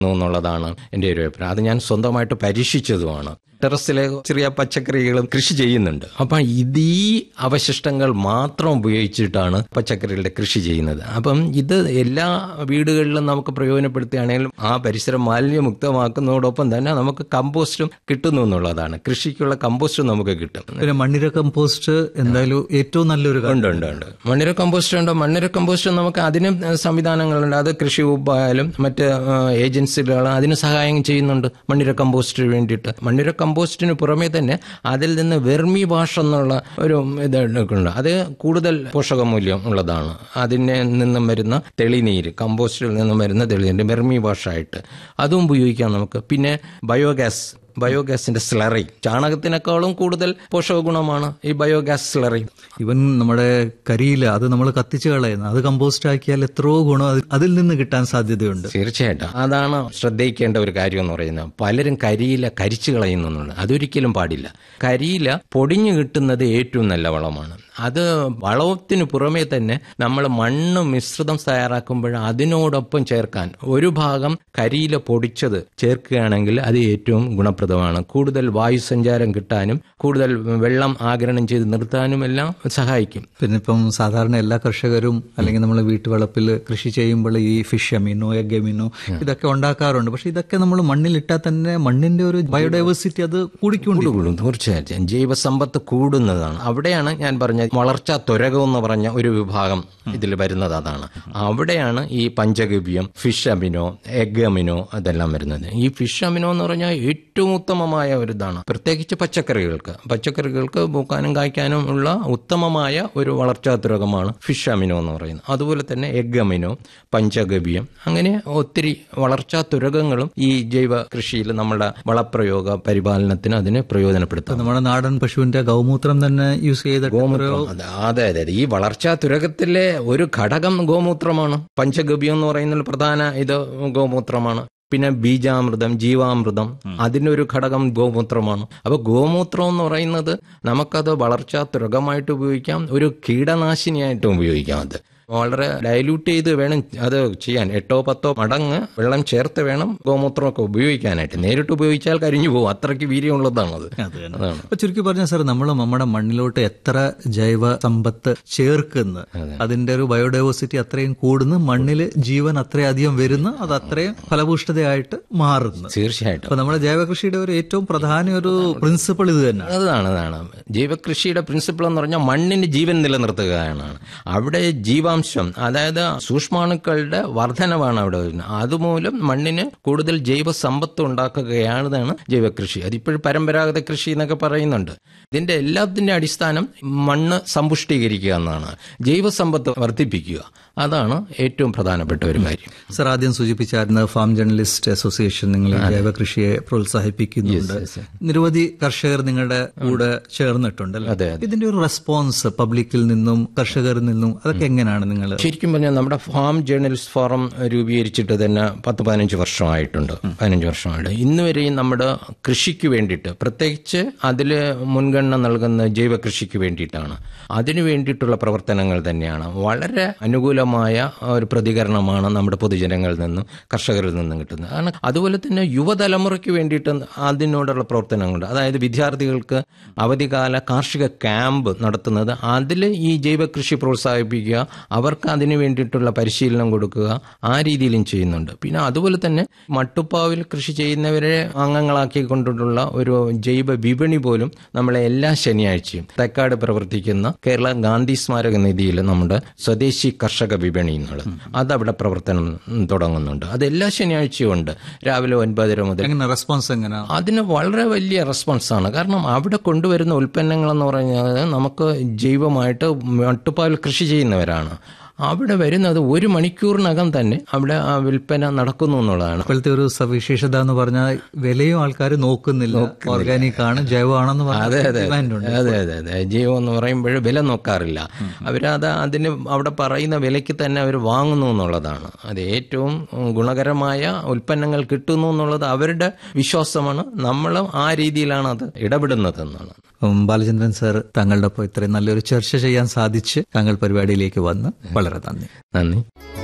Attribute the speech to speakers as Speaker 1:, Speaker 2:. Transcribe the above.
Speaker 1: എന്നുള്ളതാണ് എൻ്റെ ഒരു അഭിപ്രായം അത് ഞാൻ സ്വന്തമായിട്ട് പരീക്ഷിച്ചതുമാണ് ടെറസിലെ ചെറിയ പച്ചക്കറികളും കൃഷി ചെയ്യുന്നുണ്ട് അപ്പം ഇത് ഈ അവശിഷ്ടങ്ങൾ മാത്രം ഉപയോഗിച്ചിട്ടാണ് പച്ചക്കറികളുടെ കൃഷി ചെയ്യുന്നത് അപ്പം ഇത് എല്ലാ വീടുകളിലും നമുക്ക് പ്രയോജനപ്പെടുത്തുകയാണെങ്കിലും ആ പരിസരം മാലിന്യമുക്തമാക്കുന്നതോടൊപ്പം തന്നെ നമുക്ക് കമ്പോസ്റ്റും കിട്ടുന്നു എന്നുള്ളതാണ് കൃഷിക്കുള്ള കമ്പോസ്റ്റും നമുക്ക് കിട്ടും
Speaker 2: പിന്നെ മണ്ണിര കമ്പോസ്റ്റ് എന്തായാലും ഏറ്റവും നല്ലൊരു കാര്യം
Speaker 1: ഉണ്ട് ഉണ്ട് ഉണ്ട് മണ്ണിര കമ്പോസ്റ്റ് ഉണ്ട് മണ്ണിര കമ്പോസ്റ്റ് നമുക്ക് അതിനും സംവിധാനങ്ങളുണ്ട് അത് കൃഷി വകുപ്പായാലും മറ്റ് ഏജൻസികൾ അതിന് സഹായം ചെയ്യുന്നുണ്ട് മണ്ണിര കമ്പോസ്റ്റിന് വേണ്ടിയിട്ട് മണ്ണിര കമ്പോസ്റ്റിന് പുറമേ തന്നെ അതിൽ നിന്ന് വെർമി വാഷ് എന്നുള്ള ഒരു ഇത് ഉണ്ട് അത് കൂടുതൽ പോഷകമൂല്യം ഉള്ളതാണ് അതിന് നിന്നും വരുന്ന തെളിനീര് കമ്പോസ്റ്റിൽ നിന്നും വരുന്ന തെളിനീര് വെർമി വാഷായിട്ട് അതും ഉപയോഗിക്കാം നമുക്ക് പിന്നെ ബയോഗ്യാസ് ബയോഗ്യാസിന്റെ സ്ലറി ചാണകത്തിനേക്കാളും കൂടുതൽ പോഷക ഗുണമാണ് ഈ ബയോഗ്യാസ് സ്ലറി
Speaker 2: ഇവൻ നമ്മുടെ കരിയില അത് നമ്മൾ കത്തിച്ച് കളയുന്നത് അത് കമ്പോസ്റ്റ് ആക്കിയാൽ എത്രയോ ഗുണം അത് അതിൽ നിന്ന് കിട്ടാൻ സാധ്യതയുണ്ട്
Speaker 1: തീർച്ചയായിട്ടും അതാണ് ശ്രദ്ധിക്കേണ്ട ഒരു കാര്യം എന്ന് പറയുന്നത് പലരും കരിയില കരിച്ചു കളയുന്നു എന്നുള്ളത് അതൊരിക്കലും പാടില്ല കരിയില പൊടിഞ്ഞു കിട്ടുന്നത് ഏറ്റവും നല്ല വളമാണ് അത് വളത്തിന് പുറമേ തന്നെ നമ്മൾ മണ്ണ് മിശ്രിതം തയ്യാറാക്കുമ്പോൾ അതിനോടൊപ്പം ചേർക്കാൻ ഒരു ഭാഗം കരിയില പൊടിച്ചത് ചേർക്കുകയാണെങ്കിൽ അത് ഏറ്റവും ഗുണപ്രദമാണ് കൂടുതൽ വായുസഞ്ചാരം കിട്ടാനും കൂടുതൽ വെള്ളം ആഗിരണം ചെയ്ത് നിർത്താനും എല്ലാം സഹായിക്കും
Speaker 2: പിന്നെ ഇപ്പം സാധാരണ എല്ലാ കർഷകരും അല്ലെങ്കിൽ നമ്മൾ വീട്ടുവളപ്പിൽ കൃഷി ചെയ്യുമ്പോൾ ഈ ഫിഷ് അമീനോ എഗ് അമീനോ ഇതൊക്കെ ഉണ്ടാക്കാറുണ്ട് പക്ഷെ ഇതൊക്കെ നമ്മൾ മണ്ണിലിട്ടാൽ തന്നെ മണ്ണിന്റെ ഒരു ബയോഡൈവേഴ്സിറ്റി അത് കൂടിക്കൊണ്ട്
Speaker 1: കൂടും തീർച്ചയായിട്ടും ജൈവസമ്പത്ത് കൂടുന്നതാണ് അവിടെയാണ് ഞാൻ പറഞ്ഞ വളർച്ചാ ത്വരകം എന്ന് പറഞ്ഞ ഒരു വിഭാഗം ഇതിൽ വരുന്നത് അതാണ് അവിടെയാണ് ഈ പഞ്ചഗവ്യം ഫിഷ് അമിനോ എഗ് അമിനോ അതെല്ലാം വരുന്നത് ഈ ഫിഷ് അമിനോ എന്ന് പറഞ്ഞാൽ ഏറ്റവും ഉത്തമമായ ഒരു ഇതാണ് പ്രത്യേകിച്ച് പച്ചക്കറികൾക്ക് പച്ചക്കറികൾക്ക് പൂക്കാനും കായ്ക്കാനും ഉള്ള ഉത്തമമായ ഒരു വളർച്ചാ ത്വരകമാണ് ഫിഷ് അമിനോ എന്ന് പറയുന്നത് അതുപോലെ തന്നെ എഗ് അമിനോ പഞ്ചഗവ്യം അങ്ങനെ ഒത്തിരി വളർച്ചാ ത്വരകങ്ങളും ഈ ജൈവ കൃഷിയിൽ നമ്മുടെ വളപ്രയോഗ പരിപാലനത്തിന് അതിനെ പ്രയോജനപ്പെടുത്താം
Speaker 2: നമ്മുടെ നാടൻ പശുവിന്റെ ഗൗമൂത്രം തന്നെ യൂസ് ചെയ്തിട്ട്
Speaker 1: ഗോമൂത്രം അതെ അതെ അതെ അതെ. ഈ വളർച്ചാ തുരകത്തിലെ ഒരു ഘടകം ഗോമൂത്രമാണ് പഞ്ചഗവ്യം എന്ന് പറയുന്ന പ്രധാന ഇത് ഗോമൂത്രമാണ് പിന്നെ ബീജാമൃതം ജീവാമൃതം അതിനൊരു ഘടകം ഗോമൂത്രമാണ് അപ്പൊ ഗോമൂത്രം എന്ന് പറയുന്നത് നമുക്കത് വളർച്ചാ തുരകമായിട്ട് ഉപയോഗിക്കാം ഒരു കീടനാശിനിയായിട്ടും ഉപയോഗിക്കാം അത് വളരെ ഡൈല്യൂട്ട് ചെയ്ത് വേണം അത് ചെയ്യാൻ എട്ടോ പത്തോ മടങ്ങ് വെള്ളം ചേർത്ത് വേണം ഗോമൂത്രമൊക്കെ ഉപയോഗിക്കാനായിട്ട് നേരിട്ട് ഉപയോഗിച്ചാൽ കരിഞ്ഞു പോകും അത്രയ്ക്ക് വീര്യമുള്ളതാണത് അതാണ്
Speaker 2: അപ്പൊ ചുരുക്കി പറഞ്ഞ സാർ നമ്മൾ നമ്മുടെ മണ്ണിലോട്ട് എത്ര ജൈവ സമ്പത്ത് ചേർക്കുന്നു അതിന്റെ ഒരു ബയോഡൈവേഴ്സിറ്റി അത്രയും കൂടുന്നു മണ്ണിൽ ജീവൻ അത്രയധികം വരുന്നു അത് അത്രയും ഫലഭൂഷ്ഠതയായിട്ട് മാറുന്നു
Speaker 1: തീർച്ചയായിട്ടും
Speaker 2: അപ്പൊ നമ്മുടെ ജൈവകൃഷിയുടെ ഒരു ഏറ്റവും പ്രധാന ഒരു പ്രിൻസിപ്പിൾ ഇത് തന്നെയാണ്
Speaker 1: അതാണ് അതാണ് ജൈവകൃഷിയുടെ പ്രിൻസിപ്പിൾ എന്ന് പറഞ്ഞാൽ മണ്ണിന് ജീവൻ നിലനിർത്തുക എന്നാണ് അവിടെ ജീവാംശം അതായത് സൂക്ഷ്മാണുക്കളുടെ വർധനവാണ് അവിടെ വരുന്നത് അതുമൂലം മണ്ണിന് കൂടുതൽ ജൈവ സമ്പത്ത് ഉണ്ടാക്കുകയാണ് ജൈവകൃഷി അതിപ്പോഴും പരമ്പരാഗത കൃഷി എന്നൊക്കെ പറയുന്നുണ്ട് ഇതിന്റെ എല്ലാത്തിന്റെ അടിസ്ഥാനം മണ്ണ് സമ്പുഷ്ടീകരിക്കുക എന്നാണ് ജൈവസമ്പത്ത് വർദ്ധിപ്പിക്കുക അതാണ് ഏറ്റവും പ്രധാനപ്പെട്ട ഒരു കാര്യം
Speaker 2: സർ ആദ്യം സൂചിപ്പിച്ചായിരുന്ന ഫാം ജേർണലിസ്റ്റ് അസോസിയേഷൻ നിങ്ങൾ ഈ ജൈവകൃഷിയെ പ്രോത്സാഹിപ്പിക്കുന്നുണ്ട് നിരവധി കർഷകർ നിങ്ങളുടെ കൂടെ ചേർന്നിട്ടുണ്ടല്ലോ
Speaker 1: അതെ,
Speaker 2: ഇതിന്റെ ഒരു റെസ്പോൺസ് പബ്ലിക്കിൽ നിന്നും കർഷകരിൽ നിന്നും അതൊക്കെ എങ്ങനെയാണ് നിങ്ങൾ
Speaker 1: ശരിക്കും പറഞ്ഞാൽ നമ്മുടെ ഫാം ജേർണലിസ്റ്റ് ഫോറം രൂപീകരിച്ചിട്ട് തന്നെ പത്ത് പതിനഞ്ച് വർഷമായിട്ടുണ്ട് പതിനഞ്ച് വർഷമായിട്ട് ഇന്ന് വരെയും നമ്മുടെ കൃഷിക്ക് വേണ്ടിയിട്ട് പ്രത്യേകിച്ച് അതിൽ മുൻഗണന നൽകുന്ന ജൈവ കൃഷിക്ക് വേണ്ടിയിട്ടാണ് അതിനു വേണ്ടിയിട്ടുള്ള പ്രവർത്തനങ്ങൾ തന്നെയാണ് വളരെ അനുകൂലമായ ഒരു പ്രതികരണമാണ് നമ്മുടെ പൊതുജനങ്ങളിൽ നിന്നും കർഷകരിൽ നിന്നും കിട്ടുന്നത് കാരണം അതുപോലെ തന്നെ യുവതലമുറയ്ക്ക് വേണ്ടിയിട്ട് അതിനോടുള്ള പ്രവർത്തനങ്ങളുണ്ട് അതായത് വിദ്യാർത്ഥികൾക്ക് അവധിക്കാല കാർഷിക ക്യാമ്പ് നടത്തുന്നത് അതിൽ ഈ ജൈവ കൃഷി പ്രോത്സാഹിപ്പിക്കുക അവർക്ക് അതിന് വേണ്ടിയിട്ടുള്ള പരിശീലനം കൊടുക്കുക ആ രീതിയിലും ചെയ്യുന്നുണ്ട് പിന്നെ അതുപോലെ തന്നെ മട്ടുപ്പാവിൽ കൃഷി ചെയ്യുന്നവരെ അംഗങ്ങളാക്കിക്കൊണ്ടുള്ള ഒരു ജൈവ വിപണി പോലും നമ്മളെ എല്ലാ ശനിയാഴ്ചയും തെക്കാട് പ്രവർത്തിക്കുന്ന കേരള ഗാന്ധി സ്മാരക നിധിയിൽ നമ്മുടെ സ്വദേശി കർഷക വിപണി എന്നുള്ളത് അതവിടെ പ്രവർത്തനം തുടങ്ങുന്നുണ്ട് അത് എല്ലാ ശനിയാഴ്ചയും ഉണ്ട് രാവിലെ ഒൻപതര മുതൽ
Speaker 2: എങ്ങനെ റെസ്പോൺസ് എങ്ങനെ
Speaker 1: അതിന് വളരെ വലിയ റെസ്പോൺസാണ് കാരണം അവിടെ കൊണ്ടുവരുന്ന ഉൽപ്പന്നങ്ങൾ എന്ന് പറഞ്ഞാൽ നമുക്ക് ജൈവമായിട്ട് മട്ടുപ്പാൽ കൃഷി ചെയ്യുന്നവരാണ് അവിടെ വരുന്നത് ഒരു മണിക്കൂറിനകം തന്നെ അവിടെ ആ വിൽപ്പന നടക്കുന്നു എന്നുള്ളതാണ്
Speaker 2: ഇപ്പോഴത്തെ ഒരു സവിശേഷത എന്ന് പറഞ്ഞാൽ വിലയും ആൾക്കാർ നോക്കുന്നില്ല ഓർഗാനിക് ആണ് ജൈവമാണെന്ന്
Speaker 1: അതെ
Speaker 2: പറഞ്ഞാൽ
Speaker 1: അതെ
Speaker 2: ഡിമാൻഡ് ഉണ്ട്
Speaker 1: അതെ അതെ അതെ ജൈവം എന്ന് പറയുമ്പോൾ വില നോക്കാറില്ല അവരത് അതിന് അവിടെ പറയുന്ന വിലയ്ക്ക് തന്നെ അവർ വാങ്ങുന്നു എന്നുള്ളതാണ് അത് ഏറ്റവും ഗുണകരമായ ഉൽപ്പന്നങ്ങൾ കിട്ടുന്നു എന്നുള്ളത് അവരുടെ വിശ്വാസമാണ് നമ്മളും ആ രീതിയിലാണ് അത് ഇടപെടുന്നത് എന്നാണ്
Speaker 2: ഉം, ബാലചന്ദ്രൻ സാർ താങ്കളുടെ ഒപ്പം ഇത്രയും നല്ലൊരു ചർച്ച ചെയ്യാൻ സാധിച്ച് താങ്കൾ പരിപാടിയിലേക്ക് വന്ന് വളരെ നന്ദി
Speaker 1: നന്ദി